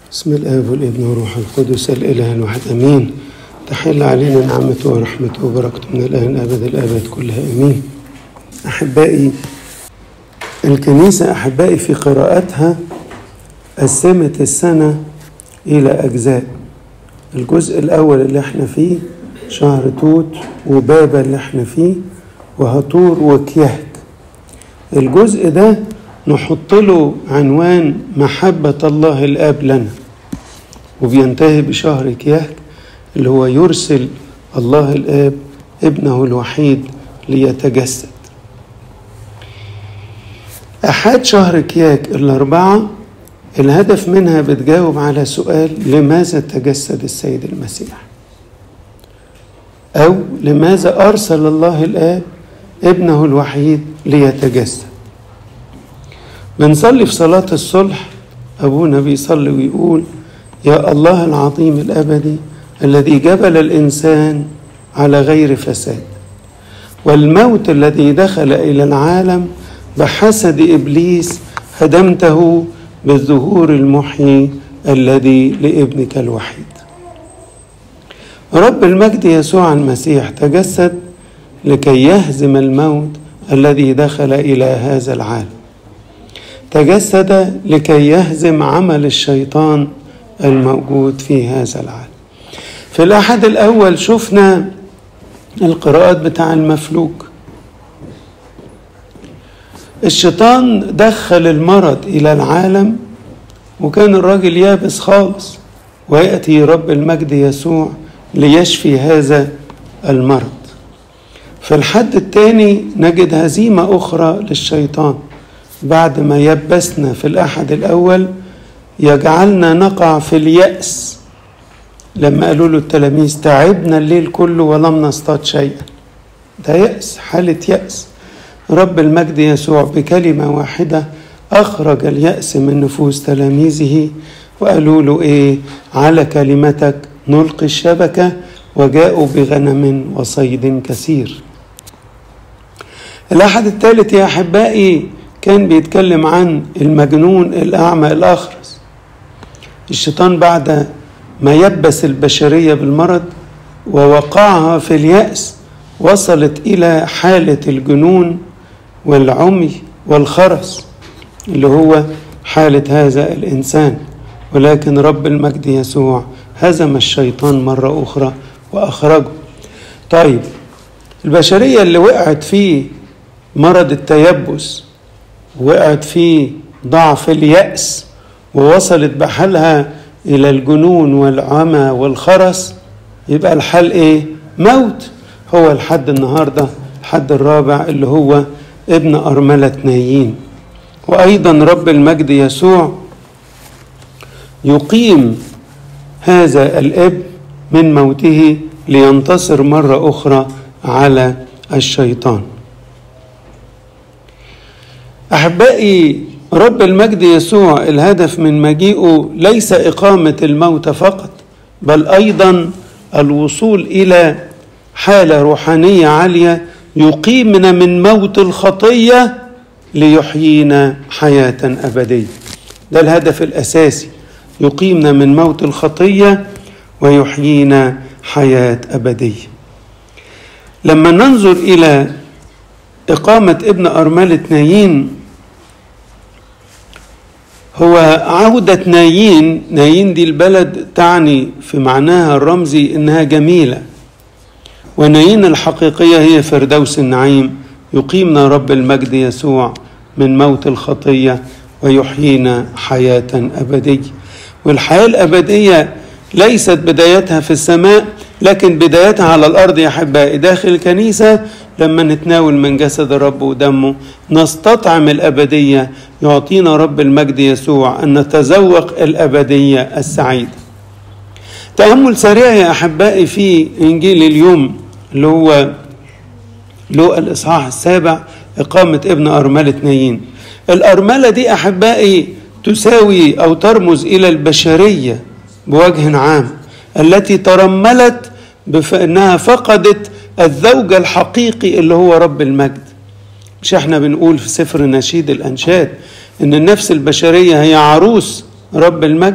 بسم الآب والابن والروح القدس الإله الواحد أمين تحل علينا نعمته ورحمته وبركته من الآن أبد الآباد كلها أمين أحبائي الكنيسة أحبائي في قراءتها قسمت السنة إلى أجزاء الجزء الأول اللي احنا فيه شهر توت وبابا اللي احنا فيه وهطور وكيهك الجزء ده نحط له عنوان محبة الله الآب لنا وبينتهي بشهر كيهك اللي هو يرسل الله الآب ابنه الوحيد ليتجسد أحد شهر كياك الأربعة الهدف منها بتجاوب على سؤال لماذا تجسد السيد المسيح أو لماذا أرسل الله الآب ابنه الوحيد ليتجسد بنصلي في صلاة الصلح أبونا بيصلي ويقول يا الله العظيم الأبدي الذي جبل الإنسان على غير فساد والموت الذي دخل إلى العالم بحسد إبليس هدمته بالظهور المحيي الذي لابنك الوحيد رب المجد يسوع المسيح تجسد لكي يهزم الموت الذي دخل إلى هذا العالم تجسد لكي يهزم عمل الشيطان الموجود في هذا العالم في الأحد الأول شفنا القراءات بتاع المفلوج الشيطان دخل المرض إلى العالم وكان الراجل يابس خالص ويأتي رب المجد يسوع ليشفي هذا المرض في الحد الثاني نجد هزيمة أخرى للشيطان بعد ما يبسنا في الأحد الأول يجعلنا نقع في اليأس لما قالوا له التلاميذ تعبنا الليل كله ولم نصطاد شيئا ده يأس حالة يأس رب المجد يسوع بكلمة واحدة أخرج اليأس من نفوس تلاميذه وقالوا له إيه على كلمتك نلقي الشبكة وجاءوا بغنم وصيد كثير الأحد الثالث يا أحبائي كان بيتكلم عن المجنون الأعمى الأخرس الشيطان بعد ما يبس البشرية بالمرض ووقعها في اليأس وصلت إلى حالة الجنون والعمي والخرس اللي هو حالة هذا الإنسان ولكن رب المجد يسوع هزم الشيطان مرة أخرى وأخرجه طيب البشرية اللي وقعت في مرض التيبس وقعت في ضعف اليأس ووصلت بحالها إلى الجنون والعمى والخرس يبقى الحل إيه؟ موت هو الحد النهاردة الحد الرابع اللي هو ابن أرملة نايين وأيضا رب المجد يسوع يقيم هذا الاب من موته لينتصر مرة أخرى على الشيطان أحبائي رب المجد يسوع الهدف من مجيئه ليس إقامة الموت فقط بل أيضا الوصول إلى حالة روحانية عالية يقيمنا من موت الخطية ليحيينا حياة أبدية ده الهدف الأساسي يقيمنا من موت الخطية ويحيينا حياة أبدية لما ننظر إلى إقامة ابن أرملة نايين هو عودة نايين نايين دي البلد تعني في معناها الرمزي إنها جميلة ونايين الحقيقية هي فردوس النعيم يقيمنا رب المجد يسوع من موت الخطية ويحيينا حياة أبدية والحياة الأبدية ليست بدايتها في السماء لكن بدايتها على الأرض يا أحبائي داخل الكنيسة لما نتناول من جسد الرب ودمه نستطعم الأبدية يعطينا رب المجد يسوع أن نتذوق الأبدية السعيدة تأمل سريع يا أحبائي في إنجيل اليوم اللي هو لو الإصحاح السابع إقامة ابن أرملة نايين الأرملة دي أحبائي تساوي أو ترمز إلى البشرية بوجه عام التي ترملت بأنها فقدت الزوج الحقيقي اللي هو رب المجد مش احنا بنقول في سفر نشيد الأنشاد إن النفس البشرية هي عروس رب المجد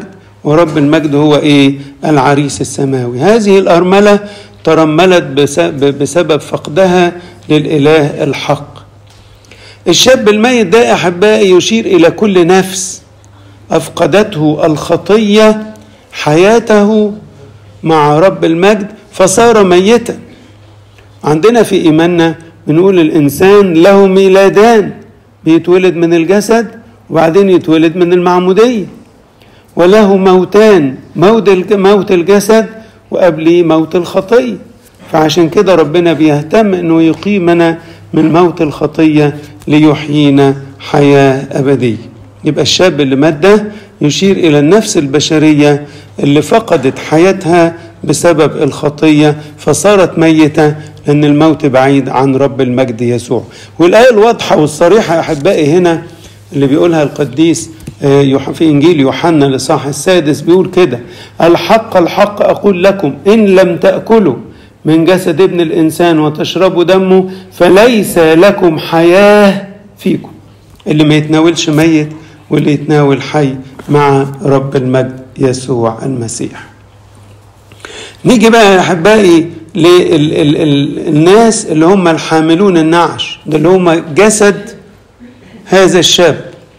ورب المجد هو ايه العريس السماوي هذه الارمله ترملت بسبب فقدها للاله الحق الشاب الميت ده احبائي يشير الى كل نفس افقدته الخطيه حياته مع رب المجد فصار ميتا عندنا في ايماننا بنقول الانسان له ميلادان بيتولد من الجسد وبعدين يتولد من المعموديه وله موتان موت الجسد وقبليه موت الخطيه فعشان كده ربنا بيهتم انه يقيمنا من موت الخطيه ليحيينا حياه ابديه يبقى الشاب اللي مات ده يشير الى النفس البشريه اللي فقدت حياتها بسبب الخطيه فصارت ميته لان الموت بعيد عن رب المجد يسوع والايه الواضحه والصريحه يا احبائي هنا اللي بيقولها القديس في انجيل يوحنا الاصحاح السادس بيقول كده الحق الحق اقول لكم ان لم تاكلوا من جسد ابن الانسان وتشربوا دمه فليس لكم حياه فيكم اللي ما يتناولش ميت واللي يتناول حي مع رب المجد يسوع المسيح نيجي بقى يا احبائي للناس اللي هم الحاملون النعش ده اللي هم جسد هذا الشاب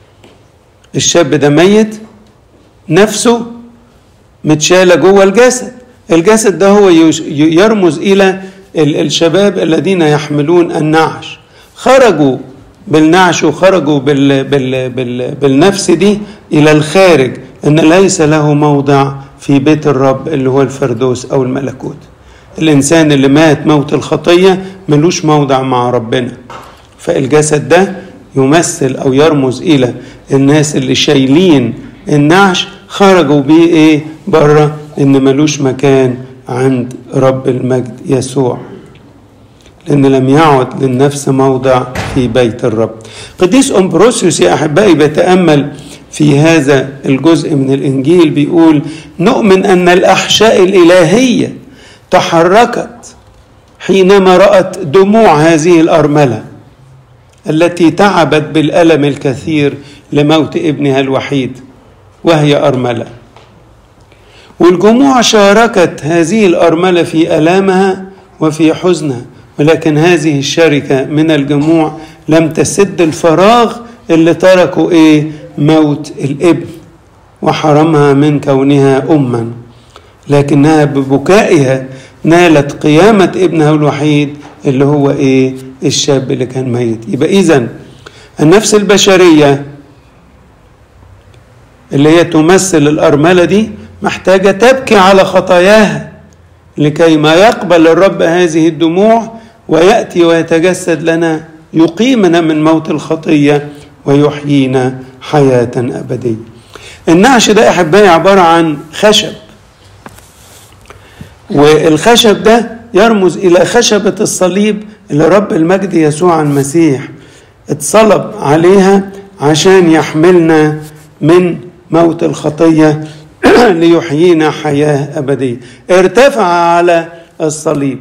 الشاب ده ميت نفسه متشالة جوه الجسد الجسد ده هو يرمز إلى الشباب الذين يحملون النعش خرجوا بالنعش وخرجوا بال بال بال بالنفس دي إلى الخارج أن ليس له موضع في بيت الرب اللي هو الفردوس أو الملكوت الإنسان اللي مات موت الخطية ملوش موضع مع ربنا فالجسد ده يمثل أو يرمز إلى الناس اللي شايلين النعش خرجوا بيه إيه بره إن ملوش مكان عند رب المجد يسوع لأن لم يعد للنفس موضع في بيت الرب قديس أمبروسيوس يا أحبائي بيتأمل في هذا الجزء من الإنجيل بيقول نؤمن أن الأحشاء الإلهية تحركت حينما رأت دموع هذه الأرملة التي تعبت بالألم الكثير لموت ابنها الوحيد وهي أرملة والجموع شاركت هذه الأرملة في ألامها وفي حزنها ولكن هذه الشركة من الجموع لم تسد الفراغ اللي تركوا إيه موت الابن وحرمها من كونها أما لكنها ببكائها نالت قيامة ابنها الوحيد اللي هو إيه الشاب اللي كان ميت يبقى إذا النفس البشرية اللي هي تمثل الأرملة دي محتاجة تبكي على خطاياها لكي ما يقبل الرب هذه الدموع ويأتي ويتجسد لنا يقيمنا من موت الخطية ويحيينا حياة أبدية النعش ده أحبائي عبارة عن خشب والخشب ده يرمز إلى خشبة الصليب اللي رب المجد يسوع المسيح اتصلب عليها عشان يحملنا من موت الخطية ليحيينا حياة أبدية ارتفع على الصليب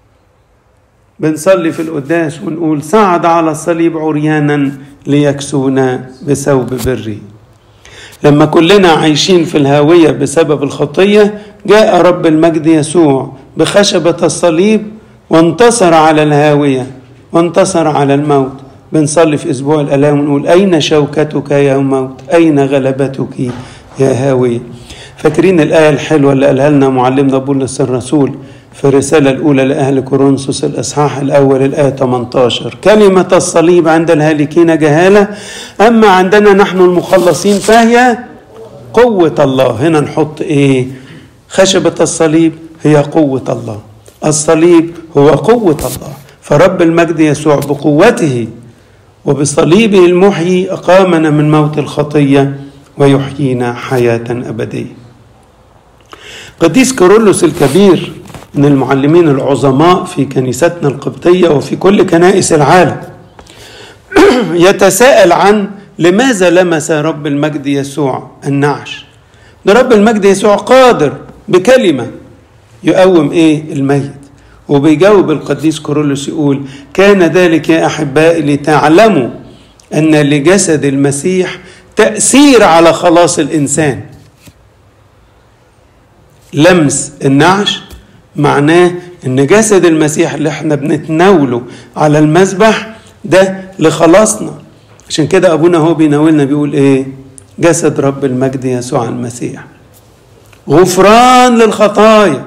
بنصلي في القداس ونقول صعد على الصليب عريانا ليكسونا بثوب بره لما كلنا عايشين في الهاوية بسبب الخطية جاء رب المجد يسوع بخشبة الصليب وانتصر على الهاوية وانتصر على الموت بنصلي في أسبوع الآلام ونقول أين شوكتك يا موت أين غلبتك يا هاوية فاكرين الآية الحلوة اللي قالها لنا معلمنا بولس الرسول في الرسالة الأولى لأهل كورنثوس الإصحاح الأول الآية 18 كلمة الصليب عند الهالكين جهالة أما عندنا نحن المخلصين فهي قوة الله هنا نحط إيه خشبة الصليب هي قوة الله الصليب هو قوة الله فرب المجد يسوع بقوته وبصليبه المحيي أقامنا من موت الخطية ويحيينا حياة أبدية قديس كيرلس الكبير من المعلمين العظماء في كنيستنا القبطية وفي كل كنائس العالم يتساءل عن لماذا لمس رب المجد يسوع النعش ده رب المجد يسوع قادر بكلمة يقوم ايه الميت وبيجاوب القديس كورولوس يقول كان ذلك يا احبائي لتعلموا ان لجسد المسيح تاثير على خلاص الانسان لمس النعش معناه ان جسد المسيح اللي احنا بنتناوله على المذبح ده لخلاصنا عشان كده ابونا هو بيناولنا بيقول ايه جسد رب المجد يسوع المسيح غفران للخطايا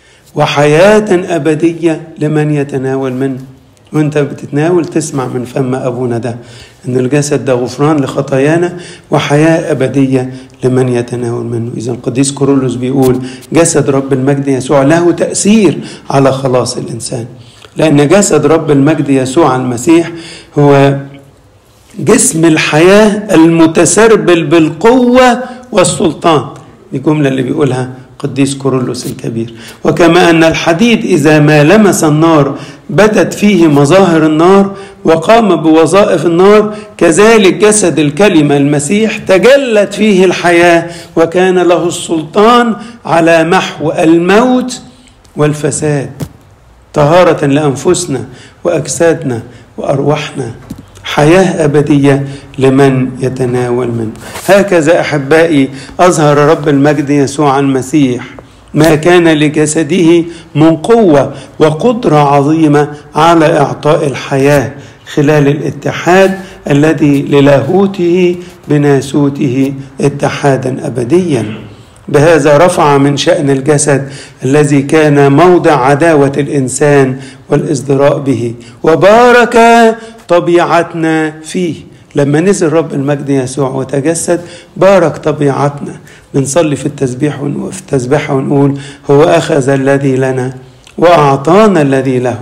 وحياة أبدية لمن يتناول منه وانت بتتناول تسمع من فم أبونا ده أن الجسد ده غفران لخطايانا وحياة أبدية لمن يتناول منه إذا القديس كورولوس بيقول جسد رب المجد يسوع له تأثير على خلاص الإنسان لأن جسد رب المجد يسوع المسيح هو جسم الحياة المتسربل بالقوة والسلطان دي جملة اللي بيقولها قديس كورولوس الكبير وكما أن الحديد إذا ما لمس النار بدت فيه مظاهر النار وقام بوظائف النار كذلك جسد الكلمة المسيح تجلت فيه الحياة وكان له السلطان على محو الموت والفساد طهارة لأنفسنا وأجسادنا وأرواحنا حياة أبدية لمن يتناول منه هكذا أحبائي أظهر رب المجد يسوع المسيح ما كان لجسده من قوة وقدرة عظيمة على إعطاء الحياة خلال الاتحاد الذي للاهوته بناسوته اتحادا أبديا بهذا رفع من شأن الجسد الذي كان موضع عداوة الإنسان والازدراء به وبارك طبيعتنا فيه لما نزل رب المجد يسوع وتجسد بارك طبيعتنا بنصلي في التسبيح في التسبيحة ونقول هو أخذ الذي لنا وأعطانا الذي له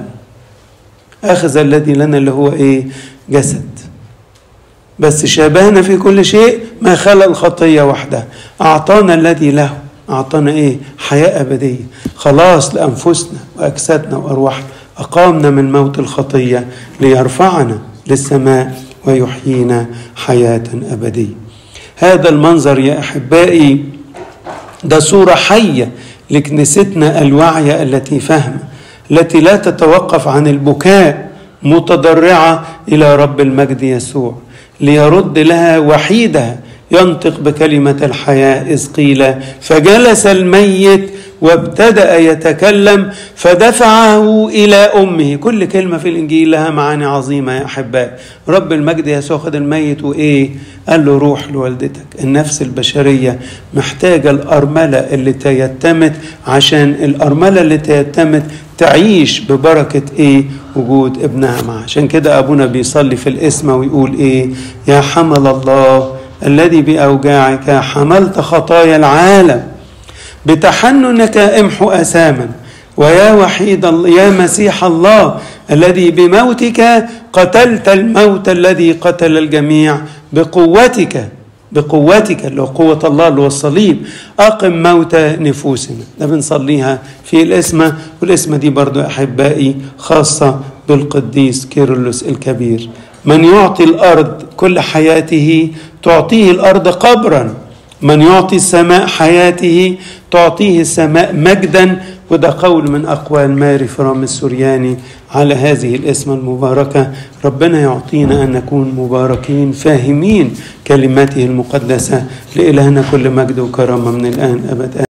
أخذ الذي لنا اللي هو إيه جسد بس شابهنا في كل شيء ما خلا الخطية وحدها أعطانا الذي له أعطانا إيه حياة أبدية خلاص لأنفسنا وأجسادنا وأرواحنا أقامنا من موت الخطية ليرفعنا للسماء ويحيينا حياة أبدية هذا المنظر يا أحبائي ده صورة حية لكنيستنا الواعية التي فاهمة التي لا تتوقف عن البكاء متضرعة إلى رب المجد يسوع ليرد لها وحيدها ينطق بكلمة الحياة إذ قيل فجلس الميت وابتدأ يتكلم فدفعه إلى أمه كل كلمة في الإنجيل لها معاني عظيمة يا أحبائي رب المجد يسوع خد الميت وإيه قال له روح لوالدتك النفس البشرية محتاجة الأرملة اللي تيتمت عشان الأرملة اللي تيتمت تعيش ببركة إيه وجود ابنها معها عشان كده أبونا بيصلي في الاسم ويقول إيه يا حمل الله الذي بأوجاعك حملت خطايا العالم بتحننك امحو أساما ويا وحيد الله يا مسيح الله الذي بموتك قتلت الموت الذي قتل الجميع بقوتك بقوتك اللي هو قوة الله اللي هو الصليب أقم موت نفوسنا ده بنصليها في الاسمة والاسمة دي برضو أحبائي خاصة بالقديس كيرلس الكبير من يعطي الأرض كل حياته تعطيه الأرض قبرا من يعطي السماء حياته تعطيه السماء مجدا وده قول من أقوال ماري فرام السورياني على هذه الاسم المباركة ربنا يعطينا أن نكون مباركين فاهمين كلماته المقدسة لإلهنا كل مجد وكرامة من الآن أبدا